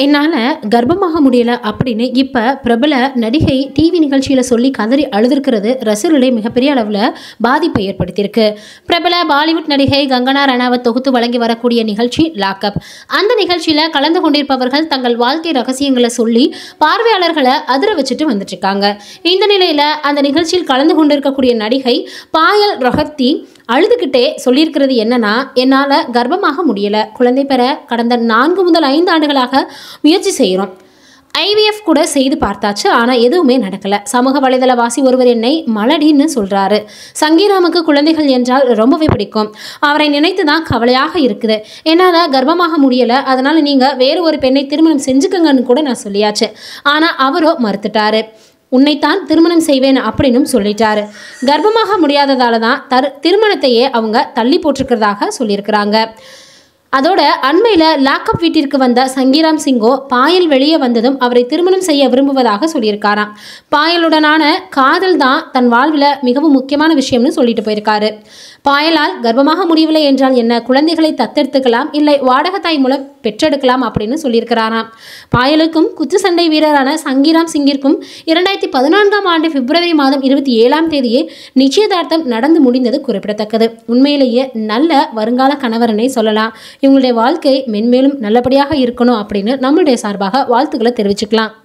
என்னால் கர்ப்பமாக முடியலை அப்படின்னு இப்போ பிரபல நடிகை டிவி நிகழ்ச்சியில் சொல்லி கதறி அழுதுருக்கிறது ரசிகர்களை மிகப்பெரிய அளவில் பாதிப்பை ஏற்படுத்தியிருக்கு பிரபல பாலிவுட் நடிகை கங்கனா ரணாவத் தொகுத்து வழங்கி வரக்கூடிய நிகழ்ச்சி லாக்அப் அந்த நிகழ்ச்சியில் கலந்து கொண்டிருப்பவர்கள் தங்கள் வாழ்க்கை ரகசியங்களை சொல்லி பார்வையாளர்களை அதிர வச்சுட்டு வந்துட்டு இருக்காங்க இந்த நிலையில் அந்த நிகழ்ச்சியில் கலந்து கொண்டிருக்கக்கூடிய நடிகை பாயல் ரொஹத்தி அழுதுகிட்டே சொல்லியிருக்கிறது என்னன்னா என்னால் கர்ப்பமாக முடியலை குழந்தை பெற கடந்த நான்கு முதல் ஐந்து ஆண்டுகளாக முயற்சி செய்கிறோம் ஐவிஎஃப் கூட செய்து பார்த்தாச்சு ஆனால் எதுவுமே நடக்கலை சமூக வலைதளவாசி ஒருவர் என்னை மலடின்னு சொல்கிறாரு சங்கீராமுக்கு குழந்தைகள் என்றால் ரொம்பவே பிடிக்கும் அவரை நினைத்து தான் கவலையாக இருக்குது என்னால் கர்ப்பமாக முடியலை அதனால் நீங்கள் வேறு ஒரு பெண்ணை திருமணம் செஞ்சுக்கங்கன்னு கூட நான் சொல்லியாச்சு ஆனால் அவரோ மறுத்துட்டாரு உன்னைத்தான் திருமணம் செய்வேன் அப்படின்னும் சொல்லிட்டாரு கர்ப்பமாக முடியாததால தான் தர் திருமணத்தையே அவங்க தள்ளி போட்டிருக்கிறதாக சொல்லியிருக்கிறாங்க அதோட அண்மையில் லாக்அப் வீட்டிற்கு வந்த சங்கீராம் சிங்கோ பாயல் வெளியே வந்ததும் அவரை திருமணம் செய்ய விரும்புவதாக சொல்லியிருக்காராம் பாயலுடனான காதல் தான் தன் வாழ்வில் மிகவும் முக்கியமான விஷயம்னு சொல்லிட்டு போயிருக்காரு பாயலால் கர்ப்பமாக முடியவில்லை என்றால் என்ன குழந்தைகளை தத்தெடுத்துக்கலாம் இல்லை வாடகத்தாய் மூலம் பெற்றெடுக்கலாம் அப்படின்னு சொல்லியிருக்கிறாராம் பாயலுக்கும் குத்துச்சண்டை வீரரான சங்கீராம் சிங்கிற்கும் இரண்டாயிரத்தி பதினான்காம் ஆண்டு பிப்ரவரி மாதம் இருபத்தி ஏழாம் தேதியே நிச்சயதார்த்தம் நடந்து முடிந்தது குறிப்பிடத்தக்கது உண்மையிலேயே நல்ல வருங்கால கணவரனை சொல்லலாம் இவங்களுடைய வாழ்க்கை மென்மேலும் நல்லபடியாக இருக்கணும் அப்படின்னு நம்மளுடைய சார்பாக வாழ்த்துக்களை தெரிவிச்சுக்கலாம்